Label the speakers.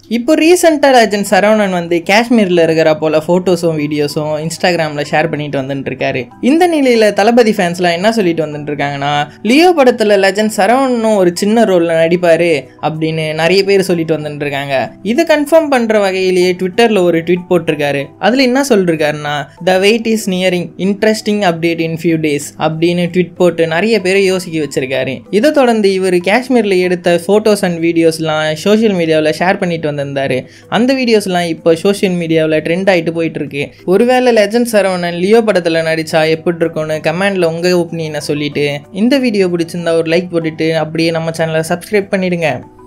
Speaker 1: இப்போ ரீசெண்டாக லெஜண்ட் சரவணன் வந்து காஷ்மீரில் இருக்கிற போல ஃபோட்டோஸும் வீடியோஸும் இன்ஸ்டாகிராமில் ஷேர் பண்ணிட்டு வந்துட்டு இருக்காரு இந்த நிலையில் தளபதி ஃபேன்ஸ்லாம் என்ன சொல்லிட்டு வந்துட்டு இருக்காங்கன்னா லியோ படத்தில் லெஜண்ட் சரவணனும் ஒரு சின்ன ரோலில் நடிப்பார் அப்படின்னு நிறைய பேர் சொல்லிட்டு வந்துட்டு இருக்காங்க இதை கன்ஃபார்ம் பண்ணுற வகையிலேயே ட்விட்டரில் ஒரு ட்வீட் போட்டிருக்காரு அதில் என்ன சொல்லிருக்காருன்னா the wait is nearing interesting update in few days அப்படின்னு ட்வீட் போட்டு நிறைய பேரை யோசிக்க வச்சிருக்காரு இதை தொடர்ந்து இவர் காஷ்மீரில் எடுத்த ஃபோட்டோஸ் அண்ட் வீடியோஸ்லாம் சோஷியல் மீடியாவில் ஷேர் பண்ணிட்டு வந்திருந்தாரு அந்த வீடியோஸ்லாம் இப்போ சோஷியல் மீடியாவில் ட்ரெண்ட் ஆகிட்டு போயிட்டு இருக்கு ஒருவேளை லெஜண்ட் சரவணன் லியோ படத்தில் நடிச்சா எப்படி இருக்கும்னு கமெண்டில் உங்கள் ஒப்பீனியனை சொல்லிட்டு இந்த வீடியோ பிடிச்சிருந்தா ஒரு லைக் போட்டுட்டு அப்படியே நம்ம சேனலை சப்ஸ்கிரைப் பண்ணிடுங்க